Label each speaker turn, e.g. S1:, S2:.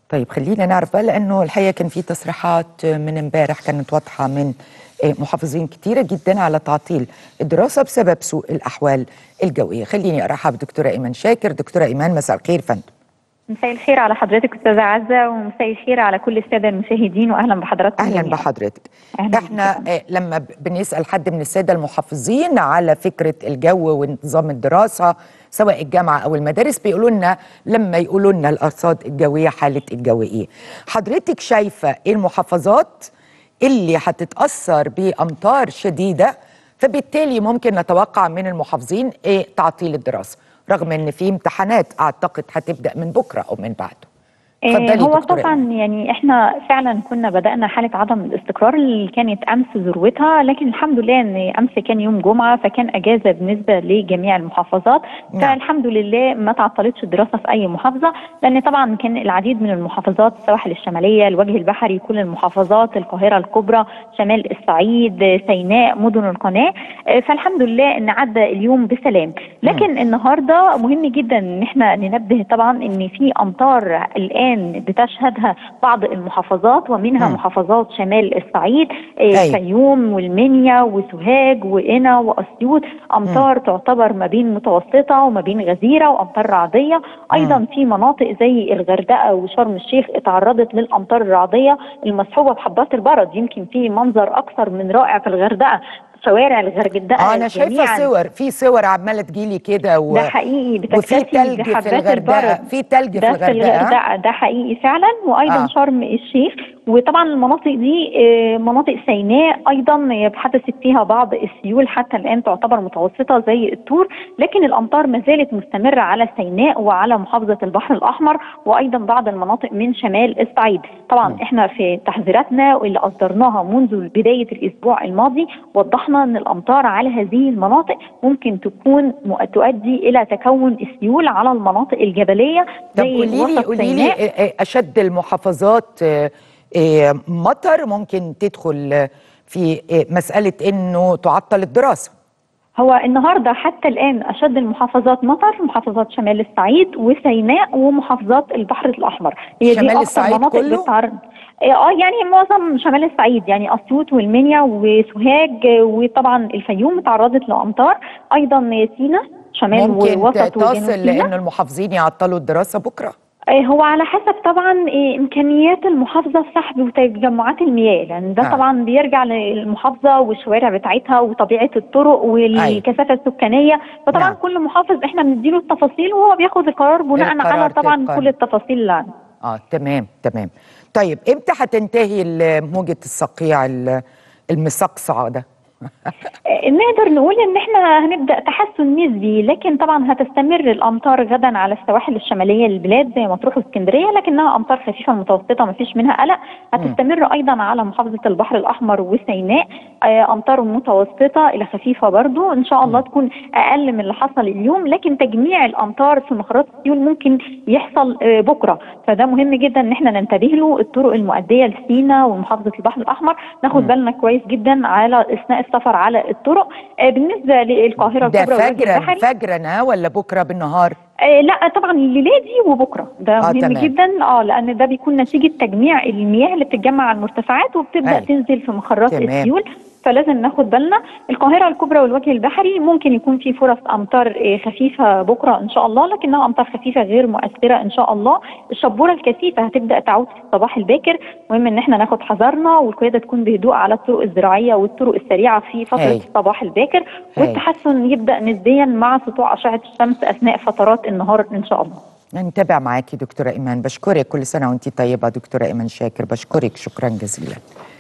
S1: طيب خلينا نعرف بقى لانه الحقيقه كان في تصريحات من امبارح كانت واضحه من محافظين كتيره جدا على تعطيل الدراسه بسبب سوء الاحوال الجويه خليني ارحب بدكتوره ايمان شاكر دكتوره ايمان مساء الخير فندم
S2: مساء الخير على حضرتك استاذه عزه ومساء الخير على كل الساده المشاهدين واهلا بحضراتكم
S1: اهلا
S2: جميعاً.
S1: بحضرتك
S2: أهلاً
S1: احنا
S2: بكم.
S1: آه، لما ب- بنسال حد من الساده المحافظين على فكره الجو ونظام الدراسه سواء الجامعه او المدارس بيقولوا لنا لما يقولوا لنا الارصاد الجويه حاله الجو ايه حضرتك شايفه ايه المحافظات اللي هتتاثر بامطار شديده فبالتالي ممكن نتوقع من المحافظين ايه تعطيل الدراسه رغم ان في امتحانات اعتقد هتبدا من بكره او من بعده
S2: آه،
S1: اتفضلي
S2: هو
S1: دكتورة
S2: طبعا يعني احنا فعلا كنا بدانا حاله عدم الاستقرار اللي كانت امس ذروتها لكن الحمد لله ان امس كان يوم جمعه فكان اجازه بالنسبه لجميع المحافظات
S1: نعم.
S2: فالحمد لله ما تعطلتش الدراسه في اي محافظه لان طبعا كان العديد من المحافظات السواحل الشماليه الوجه البحري كل المحافظات القاهره الكبرى شمال الصعيد سيناء مدن القناه آه، فالحمد لله ان عدى اليوم بسلام لكن النهارده مهم جدا ان احنا ننبه طبعا ان في امطار الان بتشهدها بعض المحافظات ومنها
S1: مم.
S2: محافظات شمال الصعيد آه،
S1: أيوة.
S2: الفيوم والمنيا وسوهاج وقنا واسيوط امطار تعتبر ما بين متوسطه وما بين غزيره وامطار رعديه ايضا في مناطق زي الغردقه وشرم الشيخ اتعرضت للامطار الرعديه المصحوبه بحبات البرد يمكن في منظر اكثر من رائع في الغردقه شوارع الغردقه
S1: اه انا شايفه
S2: جميعاً
S1: صور في صور عماله تجيلي كده و...
S2: ده حقيقي
S1: وفي
S2: بتكتفي
S1: تلج في
S2: بحبات
S1: الغردقه
S2: البرد
S1: في تلج في
S2: ده في
S1: الغردقه
S2: الغردقه ده حقيقي فعلا وايضا
S1: آه.
S2: آه. شرم الشيخ وطبعا المناطق دي آه، مناطق سيناء ايضا حدثت فيها بعض السيول حتى الان تعتبر متوسطه زي الطور لكن الامطار ما زالت مستمره على سيناء وعلى محافظه البحر الاحمر وايضا بعض المناطق من شمال الصعيد طبعا
S1: م.
S2: احنا في تحذيراتنا واللي اصدرناها منذ بدايه الاسبوع الماضي وضحنا ان الامطار على هذه المناطق ممكن تكون م- تؤدي الى تكون السيول على المناطق الجبليه
S1: طب
S2: زي
S1: قولي لي
S2: وسط
S1: قولي لي
S2: سيناء
S1: آه، آه، اشد المحافظات آه، آه، مطر ممكن تدخل آه، في آه، مساله انه تعطل الدراسه
S2: هو النهارده حتى الان اشد المحافظات مطر محافظات شمال الصعيد وسيناء ومحافظات البحر الاحمر هي
S1: شمال
S2: دي اكثر
S1: الصعيد
S2: مناطق
S1: كله؟
S2: بتعرض اه يعني معظم شمال الصعيد يعني اسيوط والمنيا وسوهاج آه، وطبعا الفيوم تعرضت لامطار ايضا سينا شمال
S1: ممكن
S2: ووسط وجنوب
S1: تصل
S2: سيناء
S1: لانه المحافظين يعطلوا الدراسه بكره
S2: آه، هو على حسب طبعا آه، امكانيات المحافظه في سحب وتجمعات المياه لان ده
S1: آه.
S2: طبعا بيرجع للمحافظه والشوارع بتاعتها وطبيعه الطرق والكثافه السكانيه فطبعا
S1: نعم.
S2: كل محافظ احنا بنديله التفاصيل وهو بياخد القرار بناء
S1: القرار
S2: على طبعا
S1: طبقاً.
S2: كل التفاصيل اللي عنده
S1: اه تمام تمام طيب امتى هتنتهي ال- موجه الصقيع ال- المصقصع ده
S2: آه، نقدر نقول ان احنا هنبدا تحسن نسبي لكن طبعا هتستمر الامطار غدا على السواحل الشماليه للبلاد زي مطروح واسكندريه لكنها امطار خفيفه متوسطه ما فيش منها قلق هتستمر ايضا على محافظه البحر الاحمر وسيناء آه، امطار متوسطه الى خفيفه برضو ان شاء الله تكون اقل من اللي حصل اليوم لكن تجميع الامطار في مخرجات السيول ممكن يحصل آه، بكره فده مهم جدا ان احنا ننتبه له الطرق المؤديه لسينا ومحافظه البحر الاحمر ناخد بالنا كويس جدا على اثناء السفر على الطرق آه، بالنسبه للقاهره
S1: ده
S2: الكبرى والوجه
S1: فجرا
S2: البحري
S1: فجرا ولا بكره بالنهار
S2: آه لا طبعا الليله دي وبكره ده
S1: آه،
S2: مهم
S1: تمام.
S2: جدا اه لان ده بيكون نتيجه تجميع المياه اللي بتتجمع على المرتفعات وبتبدا
S1: أيوة.
S2: تنزل في مخرجات
S1: تمام.
S2: السيول فلازم ناخد بالنا القاهره الكبرى والوجه البحري ممكن يكون في فرص امطار آه، خفيفه بكره ان شاء الله لكنها امطار خفيفه غير مؤثره ان شاء الله الشبوره الكثيفه هتبدا تعود في الصباح الباكر مهم ان احنا ناخد حذرنا والقياده تكون بهدوء على الطرق الزراعيه والطرق السريعه في فتره
S1: هاي.
S2: الصباح الباكر
S1: هاي.
S2: والتحسن يبدا نسبيا مع سطوع اشعه الشمس اثناء فترات النهار ان شاء الله
S1: نتابع معاكي دكتوره ايمان بشكرك كل سنه وانت طيبه دكتوره ايمان شاكر بشكرك شكرا جزيلا